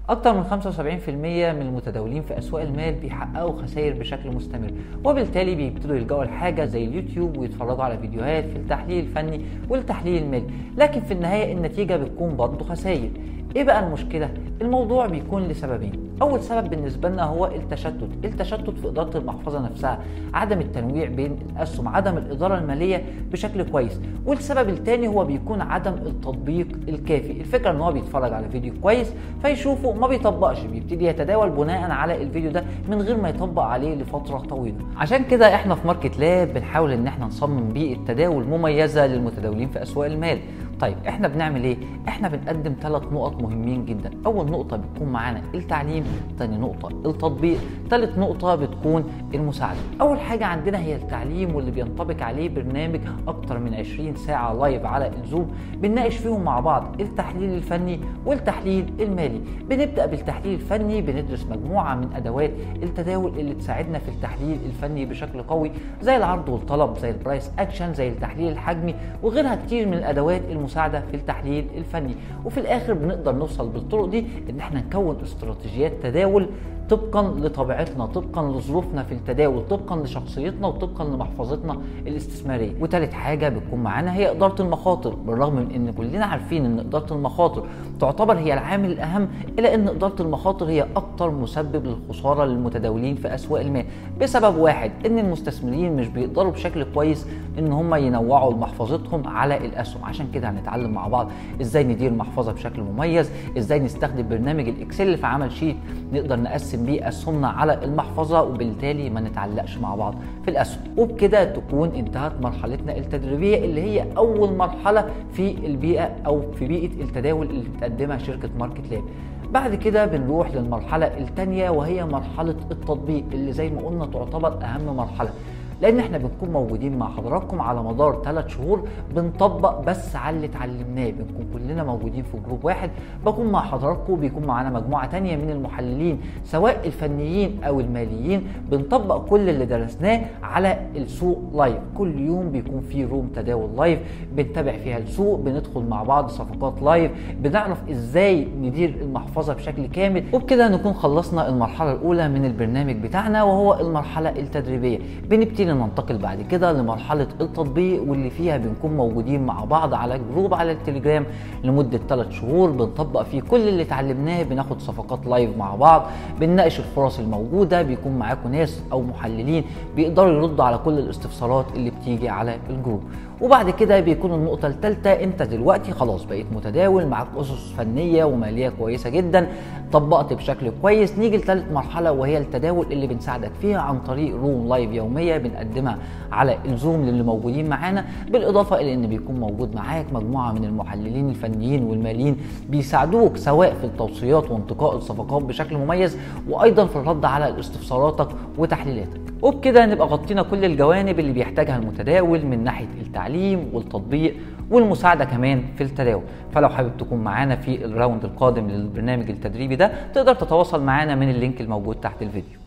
أكثر من 75% من المتداولين في أسواق المال بيحققوا خسائر بشكل مستمر وبالتالي بيبتدوا يلجأوا لحاجة زي اليوتيوب ويتفرجوا على فيديوهات في التحليل الفني والتحليل المالي لكن في النهاية النتيجة بتكون برضه خسائر ايه بقى المشكلة؟ الموضوع بيكون لسببين اول سبب بالنسبة لنا هو التشتت التشتت في ادارة المحفظة نفسها عدم التنويع بين الاسهم عدم الادارة المالية بشكل كويس والسبب الثاني هو بيكون عدم التطبيق الكافي الفكرة ان هو بيتفرج على فيديو كويس فيشوفه ما بيطبقش بيبتدي يتداول بناء على الفيديو ده من غير ما يطبق عليه لفترة طويلة عشان كده احنا في ماركت لاب بنحاول ان احنا نصمم بيئة تداول مميزة للمتداولين في اسواق المال طيب احنا بنعمل ايه احنا بنقدم ثلاث نقط مهمين جدا اول نقطه بتكون معانا التعليم ثاني نقطه التطبيق ثالث نقطه بتكون المساعده اول حاجه عندنا هي التعليم واللي بينطبق عليه برنامج اكتر من 20 ساعه لايف على الزوم بنناقش فيهم مع بعض التحليل الفني والتحليل المالي بنبدا بالتحليل الفني بندرس مجموعه من ادوات التداول اللي تساعدنا في التحليل الفني بشكل قوي زي العرض والطلب زي البرايس اكشن زي التحليل الحجمي وغيرها كتير من الادوات المساعده في التحليل الفني وفي الاخر بنقدر نوصل بالطرق دي ان احنا نكون استراتيجيات تداول طبقا لطبيعتنا طبقا لظروفنا في التداول طبقا لشخصيتنا وطبقا لمحفظتنا الاستثماريه وثالث حاجه بتكون معانا هي اداره المخاطر بالرغم من ان كلنا عارفين ان اداره المخاطر تعتبر هي العامل الاهم الا ان اداره المخاطر هي اكتر مسبب للخساره للمتداولين في اسواق المال بسبب واحد ان المستثمرين مش بيقدروا بشكل كويس ان هم ينوعوا محفظتهم على الاسهم عشان كده هنتعلم مع بعض ازاي ندير محفظه بشكل مميز ازاي نستخدم برنامج الاكسل في عمل شيت نقدر نقسم بيه اسهمنا على المحفظه وبالتالي ما نتعلقش مع بعض في الاسهم وبكده تكون انتهت مرحلتنا التدريبيه اللي هي اول مرحله في البيئه او في بيئه التداول اللي بتقدمها شركه ماركت لاب بعد كده بنروح للمرحله الثانيه وهي مرحله التطبيق اللي زي ما قلنا تعتبر اهم مرحله لان احنا بنكون موجودين مع حضراتكم على مدار ثلاث شهور بنطبق بس على اللي اتعلمناه بنكون كلنا موجودين في جروب واحد بكون مع حضراتكم بيكون معانا مجموعه تانية من المحللين سواء الفنيين او الماليين بنطبق كل اللي درسناه على السوق لايف كل يوم بيكون في روم تداول لايف بنتابع فيها السوق بندخل مع بعض صفقات لايف بنعرف ازاي ندير المحفظه بشكل كامل وبكده نكون خلصنا المرحله الاولى من البرنامج بتاعنا وهو المرحله التدريبيه بنبتدي نبتدي ننتقل بعد كده لمرحلة التطبيق واللي فيها بنكون موجودين مع بعض على جروب على التليجرام لمدة 3 شهور بنطبق فيه كل اللي اتعلمناه بناخد صفقات لايف مع بعض بنناقش الفرص الموجودة بيكون معاكم ناس أو محللين بيقدروا يردوا على كل الاستفسارات اللي بتيجي على الجروب وبعد كده بيكون النقطة الثالثة انت دلوقتي خلاص بقيت متداول معاك اسس فنية ومالية كويسة جدا طبقت بشكل كويس نيجي لثالث مرحلة وهي التداول اللي بنساعدك فيها عن طريق روم لايف يومية بنقدمها على الزوم للي موجودين معانا بالاضافة الى ان بيكون موجود معاك مجموعة من المحللين الفنيين والماليين بيساعدوك سواء في التوصيات وانتقاء الصفقات بشكل مميز وايضا في الرد على استفساراتك وتحليلاتك وبكده نبقى غطينا كل الجوانب اللي بيحتاجها المتداول من ناحيه التعليم والتطبيق والمساعده كمان في التداول فلو حابب تكون معانا في الراوند القادم للبرنامج التدريبي ده تقدر تتواصل معانا من اللينك الموجود تحت الفيديو